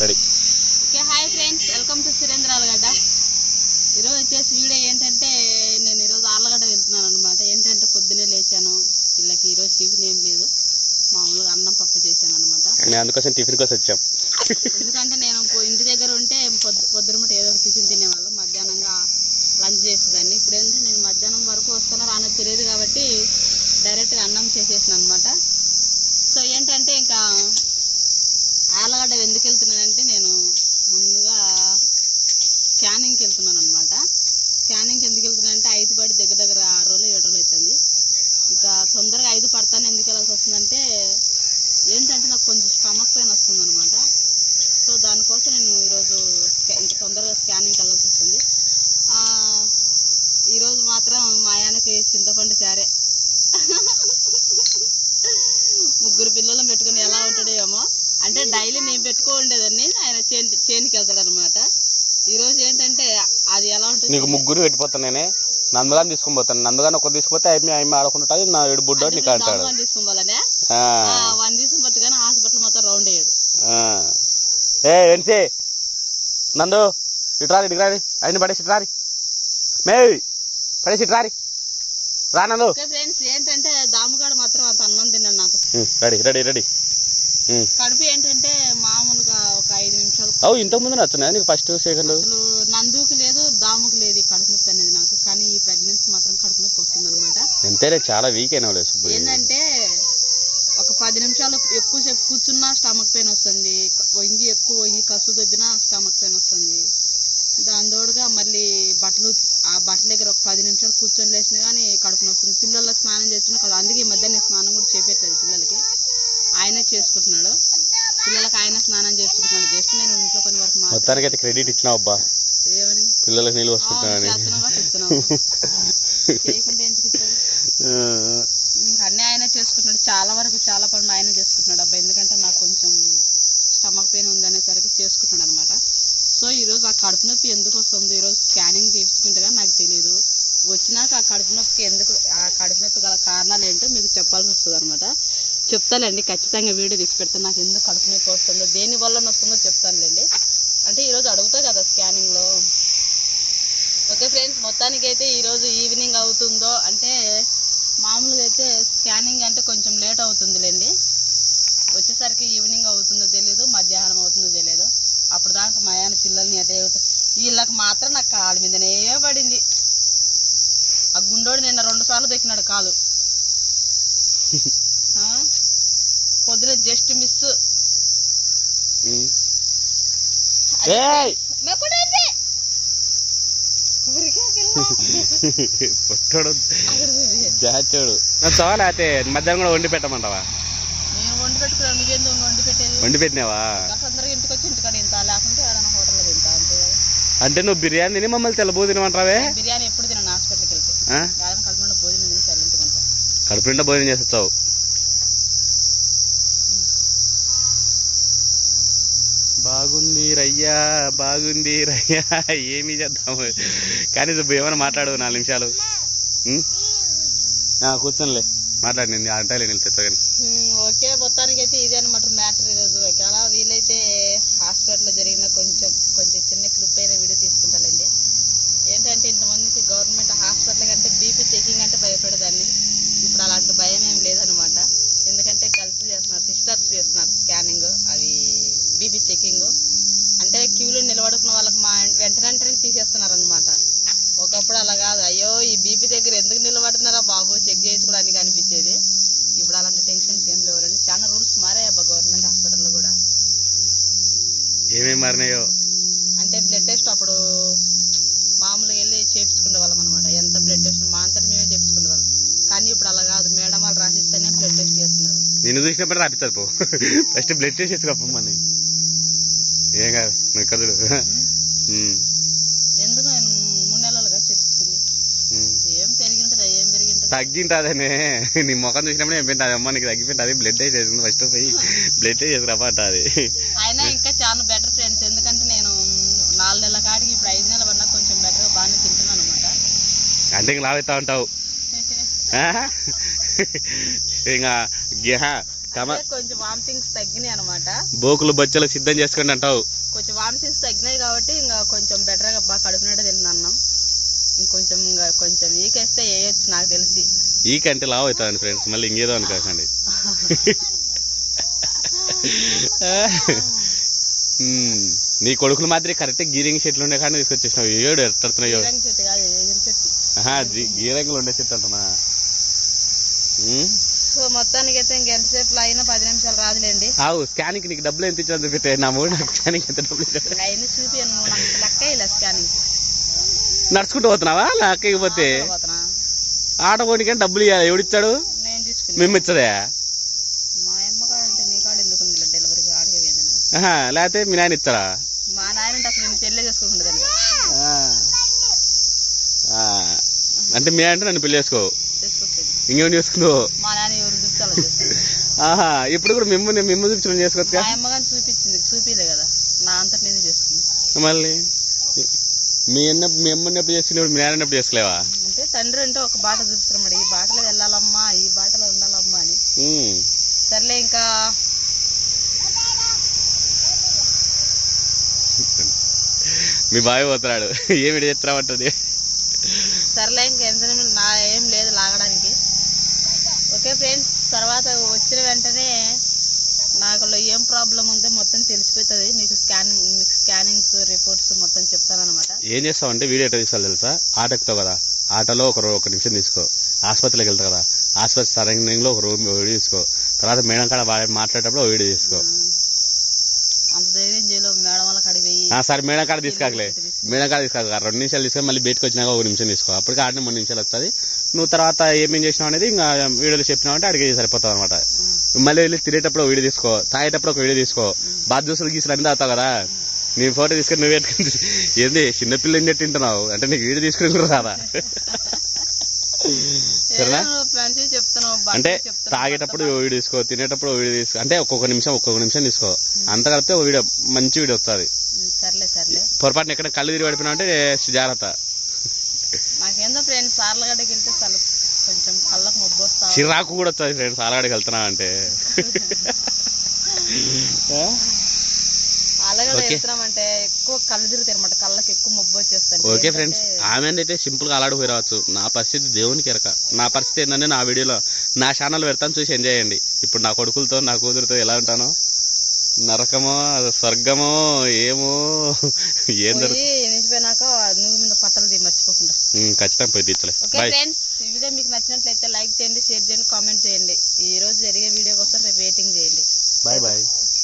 Ready okay hi friends welcome to Surendra Allagadda ఈరోజు వచ్చేసి video ఏంటంటే నేను ఈరోజు ఆలగడ్డ వెళ్తున్నాను అనమాట ఏంటంటే పొద్దునే లేచాను వీళ్ళకి ఈరోజు టిఫిన్ ఏం లేదు మామూలుగా అన్నం పప్పు చేశాను అనమాట నేను అందుకోసం టిఫిన్ కోసం వచ్చాం ఎందుకంటే నేను పో- ఇంటి దగ్గర ఉంటే పొద్దు పొద్దునమట ఏదో ఒక టిఫిన్ తినేవాళ్ళం మధ్యాహ్నంగా లంచ్ చేసేదాన్ని ఇప్పుడు ఏంటంటే నేను మధ్యాహ్నం వరకు వస్తానో రానో తెలియదు కాబట్టి డైరెక్ట్గా అన్నం చేసేసాను అనమాట సో ఏంటంటే ఇంకా ఆలగడ్డ ఎందుకు వెళ్తున్నానంటే నేను ముందుగా స్కానింగ్కి వెళ్తున్నాను అనమాట స్కానింగ్కి ఎందుకు వెళ్తున్నానంటే ఐదు పడి దగ్గర దగ్గర ఆరు రోజులు ఏడు రోజులు అవుతుంది ఇక తొందరగా ఐదు పడతాను ఎందుకు వెళ్ళాల్సి వస్తుందంటే ఏంటంటే నాకు కొంచెం స్టమక్ పెయిన్ వస్తుంది అనమాట సో దానికోసం నేను ఈరోజు స్కా- ఇంత తొందరగా స్కానింగ్కి వెళ్ళాల్సి వస్తుంది ఆ, ఈరోజు మాత్రం మా ఆయనకి చింతపండు చారే ముగ్గురు పిల్లలను పెట్టుకుని ఎలా ఉంటాడో ఏమో అంటే డైలీ నేను పెట్టుకో ఉండేదాన్ని ఆయన చేను చేనుకి వెళ్తాడు అనమాట ఈరోజు ఏంటంటే అది ఎలా ఉంటుంది నీకు ముగ్గురు పెట్టిపోతాను నేనే నందుగాని తీసుకొని పోతాను నందుగాని ఒకటి తీసుకుపోతే అవి అవి ఆడుకుంటాడు నా ఏడు బుడ్డోడు నీకు అంటాడు వన్ తీసుకోవాలనే ఆ, వన్ తీసుకుపోతే కానీ హాస్పిటల్ మొత్తం రౌండ్ అయ్యాడు ఆ. ఏ వెన్సే నందు ఇటు ఇటు రారి ఆయన పడేసి ఇటు రారి మే పడేసి ఇటు రారి రా నందు ఓకే ఫ్రెండ్స్ ఏంటంటే దాముగాడు మాత్రం అంత అన్నం తిన్నాడు నాకు రెడీ రెడీ రెడీ కడుపు ఏంటంటే మామూలుగా ఒక ఐదు నిమిషాలు అవు ఇంతకు ముందు నచ్చున్నాయి నీకు ఫస్ట్ సెకండ్ అసలు నందుకు లేదు దాముకు లేదు ఈ కడుపు నొప్పి అనేది నాకు కానీ ఈ ప్రెగ్నెన్సీ మాత్రం కడుపు నొప్పి వస్తుంది అనమాట ఎంతైనా చాలా వీక్ అయినా లేదు సుబ్బు ఏంటంటే ఒక పది నిమిషాలు ఎక్కువసేపు కూర్చున్నా స్టమక్ పెయిన్ వస్తుంది వంగి ఎక్కువ వంగి కసు దొబ్బినా స్టమక్ పెయిన్ వస్తుంది దాని తోడుగా మళ్ళీ బట్టలు ఆ బట్టల దగ్గర ఒక పది నిమిషాలు కూర్చొని లేచినా కానీ కడుపు వస్తుంది పిల్లలకు స్నానం చేస్తున్నా కదా అందుకే ఈ మధ్య నేను స్నానం కూడా చేపెట్టలేదు పిల్లలకి ఆయనే చేసుకుంటున్నాడు పిల్లలకి ఆయన స్నానం చేసుకుంటున్నాడు జస్ట్ నేను ఇంట్లో పని వరకు మాత్రం మొత్తానికి అయితే క్రెడిట్ ఇచ్చినావు అబ్బా ఏమని పిల్లలకు నీళ్ళు అవును, పోసుకుంటున్నానని చేస్తున్నావు కాబట్టి ఇస్తున్నావు చేయకుంటే ఎందుకు ఇస్తావు ఆ, ఇంకా అన్నీ ఆయన చేసుకుంటున్నాడు చాలా వరకు చాలా పనులు ఆయన చేసుకుంటున్నాడు అబ్బాయి ఎందుకంటే నాకు కొంచెం స్టమక్ పెయిన్ ఉందనేసరికి చేసుకుంటున్నాడు అనమాట సో ఈరోజు ఆ కడుపు నొప్పి ఎందుకు వస్తుందో ఈరోజు స్కానింగ్ తీర్చుకుంటే కానీ నాకు తెలియదు వచ్చినాక ఆ కడుపు నొప్పికి ఎందుకు ఆ కడుపు నొప్పి గల కారణాలు ఏంటో మీకు చెప్పాల్సి వస్తుంది అనమాట చెప్తానండి ఖచ్చితంగా వీడియో తీసి పెడతాను నాకు ఎందుకు కడుపు నొప్పి వస్తుందో దేని వల్ల వస్తుందో చెప్తానులేండి అంటే ఈరోజు అడుగుతా కదా స్కానింగ్లో ఓకే ఫ్రెండ్స్ మొత్తానికి అయితే ఈరోజు ఈవినింగ్ అవుతుందో అంటే మామూలుగా అయితే స్కానింగ్ అంటే కొంచెం లేట్ అవుతుందిలేండి వచ్చేసరికి ఈవినింగ్ అవుతుందో తెలియదు మధ్యాహ్నం అవుతుందో తెలియదు అప్పుడు దాకా మా ఆయన పిల్లల్ని అటే అవుతా- వీళ్ళకి మాత్రం నాకు కాలు మీదనే పడింది ఆ గుండోడు నిన్న రెండు సార్లు దొక్కినాడు కాలు ఆ? పొద్దున జస్ట్ మిస్ ఉమ్. ఏయ్! పొట్టోడు జాచోడు నా చాలు అయితే మధ్యాహ్నం కూడా వండి పెట్టమంటావా నేను వండి పెట్టుకున్నాను నువ్వేందో వండి పెట్టేది వండి పెట్టినావా అందరికి ఇంటికి వచ్చి ఇంటికాడ తింటా లేకుంటే ఏదైనా హోటల్లో తింటా అంతే కదా. అంటే నువ్వు బిర్యానీ తిని మమ్మల్ని తెల్లబో తినమంటావే నేను బిర్యానీ ఎప్పుడు తిన్నాను హాస్పిటల్కి వెళ్తే ఆ? ఏదైనా కలుపుకుండా భోజనం తిని సైలెంట్గా ఉంటా కడుపు నిండా భోజనం చేస్తావు బాగుంది రయ్యా బాగుంది రయ్యా ఏమి చేద్దాము కానీ సుబ్బు ఏమైనా మాట్లాడు నాలుగు నిమిషాలు ఉం? ఆ, కూర్చోనిలే మాట్లాడి నేను అంటాలే నేను తెచ్చా కానీ హ్మ్, ఓకే మొత్తానికి అయితే ఇదే అనమాట మ్యాటర్ ఈరోజు ఒకవేళ వీలైతే హాస్పిటల్లో జరిగిన కొంచెం కొంచెం చిన్న క్లిప్ అయిన వీడియో తీసుకుంటానండి ఏంటంటే ఇంతమందికి గవర్నమెంట్ హాస్పిటల్ కంటే బీపీ చెకింగ్ అంటే భయపడేదాన్ని ఇప్పుడు అలాంటి భయం ఏం లేదనమాట ఎందుకంటే గర్ల్స్ చేస్తున్నారు సిస్టర్స్ చేస్తున్నారు స్కానింగ్ అవి బీపీ చెకింగ్ అంటే క్యూలో నిలబడుకున్న వాళ్ళకి మా వెంటనే వెంటనే తీసేస్తున్నారు అనమాట ఒకప్పుడు అలా కాదు అయ్యో ఈ బీపీ దగ్గర ఎందుకు నిలబడుతున్నారా బాబు చెక్ చేసుకోవడానికి అనిపించేది ఇప్పుడు అలాంటి టెన్షన్స్ ఏం లేవులండి చాలా రూల్స్ మారాయి అబ్బా గవర్నమెంట్ హాస్పిటల్లో కూడా ఏమేమి మారినాయో అంటే బ్లడ్ టెస్ట్ అప్పుడు మామూలుగా వెళ్ళి చేయించుకునే వాళ్ళం అనమాట ఎంత బ్లడ్ టెస్ట్ మా అంతటి మేమే చేయించుకునే వాళ్ళం కానీ ఇప్పుడు అలా కాదు మేడం వాళ్ళు రాసిస్తేనే బ్లడ్ టెస్ట్ చేస్తున్నారు నిన్ను చూసినప్పుడు రాపిస్తారు పో ఫస్ట్ బ్లడ్ టెస్ట్ చేసుకురమ్మని ఏం కాదు నువ్వు ఇక్కడ చూడు ఉం. ఎందుకు నేను మూడు నెలలుగా చేయించుకుంది ఉం. ఏం పెరిగింటుందా ఏం పెరిగింటుంది తగ్గింటాదనే నీ ముఖం చూసినప్పుడు ఏం పెట్టాది అమ్మ నీకు తగ్గిపోయింది బ్లడ్ టెస్ట్ చేసింది ఫస్ట్ పోయి బ్లడ్ టెస్ట్ చేసుకురాపా అంటాది అయినా ఇంకా చాలా బెటర్ ఫ్రెండ్స్ ఎందుకంటే నేను నాలుగు నెలల కాడికి ఇప్పుడు ఐదు నెలల వల్ల కొంచెం బెటర్గా బాగానే తింటున్నాను అనమాట అంటే ఇంక లావుతా ఉంటావు ఆ? ఇంకా గే- కమ అంటే కొంచెం వామిటింగ్స్ తగ్గినాయి అనమాట బోకులు బొచ్చలకు సిద్ధం చేసుకోండి అంటావు కొంచెం వామిటింగ్స్ తగ్గినాయి కాబట్టి ఇంకా కొంచెం బెటర్ గా బాగా కడుపునట్టు తింటున్నాం ఇంకొంచెం ఇంకా కొంచెం ఈకేస్తే వేయొచ్చు నాకు తెలిసి ఈ కంటే లావ్ అవుతుంది ఫ్రెండ్స్ మళ్ళీ ఇంకేదో అనుకోకండి ఉమ్, నీ కొడుకులు మాదిరి కరెక్ట్ గీరింగ్ చెట్లు ఉండే కానీ తీసుకొచ్చేసినావు ఏడు ఎట్టడుతున్నాయో ఈరంగి చెట్టు కాదు ఎదురు చెట్టు ఆహా, జీ- గీరంగులు ఉండే చెట్టు అంటున్నా ఉమ్, సో మొత్తానికి అయితే ఇంకెంతసేపు అయినా పది నిమిషాలు రాదులేండి ఆవు స్కానింగ్ నీకు డబ్బులు ఎంత ఇచ్చాను చూపెట్టే నా మూడు నాకు స్కానింగ్ ఎంత డబ్బులు ఇచ్చాడు ఇంకా అవన్నీ చూపియను నువ్వు నాకు లెక్క ఇలా స్కానింగ్ నడుచుకుంటూ పోతున్నావా లేకపోతే పోతున్నా ఆటో కొనికని డబ్బులు ఇవ్వాలి ఎవడిచ్చాడు నేను తీసుకుని మేము ఇచ్చదే మా అమ్మ కాడ అంటే నీ కాడ ఎందుకు ఉంది డెలివరీకి ఆడిగా వేదండి ఆహా, లేకపోతే మీ నాయన ఇచ్చారా మా నాయన అంటే అసలు నేను పెళ్ళే చేసుకుంటుందండి ఆ. ఆ. అంటే మీ అంటే నన్ను పెళ్లి చేసుకో చేసుకొచ్చేది ఇంకేం చేసుకున్నావు మా నాన్న ఎవరు చూపితే అలా చేస్తాను ఆహా ఇప్పుడు కూడా మిమ్మల్ని మిమ్మ చూపించడం చేసుకోవచ్చు మా అమ్మ కానీ చూపించింది చూపిలే కదా నా అంతటి నేను చేసుకుని మళ్ళీ మీ అన్న మీ అమ్మని ఎప్పుడు చేసుకునేప్పుడు మీ నాన్న ఎప్పుడు చేసుకోలేవా అంటే తండ్రి అంటే ఒక బాట చూపిస్తున్నాడు ఈ బాటలో వెళ్ళాలమ్మా ఈ బాటలో ఉండాలమ్మా అని ఉమ్. సర్లే ఇంకా మీ బావి పోతున్నాడు ఏమిటి చెప్తామంటది సర్లే ఇంకా ఎంత నిమిషం నా ఏం లేదు లాగడానికి ఓకే ఫ్రెండ్స్ తర్వాత వచ్చిన వెంటనే నాకు ఏం ప్రాబ్లం ఉందో మొత్తం తెలిసిపోతుంది మీకు స్కానింగ్ మీకు స్కానింగ్స్ రిపోర్ట్స్ మొత్తం చెప్తానన్నమాట ఏం చేస్తావంటే వీడియో ఎట్లా తీసుకోవాలి తెలుసా ఆట ఎక్కుతావు కదా ఆటోలో ఒక రో- ఒక నిమిషం తీసుకో ఆసుపత్రికి వెళ్తావు కదా ఆసుపత్రి సరౌండింగ్ లో ఒక రూమ్ వీడియో తీసుకో తర్వాత మేడం కాడ వా- మాట్లాడేటప్పుడు ఒక వీడియో తీసుకో అంత ధైర్యం చేయలో మేడం వాళ్ళకి అడిగి పోయి ఆ, సరే మేడం కాడ తీసుకోకలే మేడం కాడ తీసుకోక రెండు నిమిషాలు తీసుకొని మళ్ళీ బయటకు వచ్చినాక ఒక నిమిషం తీసుకో అప్పటికి ఆడిన మూడు నిమిషాలు వస్తుంది నువ్వు తర్వాత ఏమేం చేసినావు అనేది ఇంకా వీడియోలో చెప్పినావు అంటే అడిగి సరిపోతావు అనమాట మళ్ళీ వెళ్ళి తినేటప్పుడు ఒక వీడియో తీసుకో తాగేటప్పుడు ఒక వీడియో తీసుకో బాధ జ్యూసులు గీసులు అన్ని తాగుతావు కదా నీ ఫోటో తీసుకొని నువ్వు పెట్టుకుని ఏంది చిన్నపిల్ల ఏం తింటున్నావు అంటే నీకు వీడియో తీసుకుని కూడా రాదా సరేనా మంచిగా చెప్తాను అంటే బట్టలు చెప్తాను తాగేటప్పుడు ఓ వీడియో తీసుకో తినేటప్పుడు ఓ వీడియో తీసుకో అంటే ఒక్కొక్క నిమిషం ఒక్కొక్క నిమిషం తీసుకో అంత కలిపితే ఒక వీడియో మంచి వీడియో వస్తుంది ఉమ్, సర్లే సర్లే పొరపాటున ఎక్కడ కళ్ళు తిరిగి పడిపోయినా అంటే జాగ్రత్త నాకేందో ఫ్రెండ్స్ సార్లగడ్డకి వెళ్తే చాలా కొంచెం కళ్ళకు మొబ్బు వస్తా చిరాకు కూడా వస్తుంది ఫ్రెండ్స్ ఆలగడికి వెళ్తున్నా అంటే అలాగే వెళ్తున్నామంటే ఎక్కువ కళ్ళు తిరుగుతాయి అనమాట కళ్ళకి ఎక్కువ మొబ్బు వచ్చేస్తాను ఓకే ఫ్రెండ్స్ ఆమె అయితే సింపుల్ గా అలాడిపోయి రావచ్చు నా పరిస్థితి దేవునికి ఎరక నా పరిస్థితి ఏంటంటే నా వీడియోలో నా ఛానల్ పెడతాను చూసి ఎంజాయ్ చేయండి ఇప్పుడు నా కొడుకులతో నా కూతురుతో ఎలా ఉంటానో నరకమో స్వర్గమో ఏమో ఏం జరుగు పోయి నిలిచిపోయినాక నువ్వు మీద పట్టలు తీ మర్చిపోకుండా ఉమ్, ఖచ్చితంగా పోయి తీర్చలే ఓకే బాయ్ ఫ్రెండ్స్ ఈ వీడియో మీకు నచ్చినట్లయితే లైక్ చేయండి షేర్ చేయండి కామెంట్ చేయండి ఈ రోజు జరిగే వీడియో కోసం రేపు వెయిటింగ్ చేయండి బాయ్ బాయ్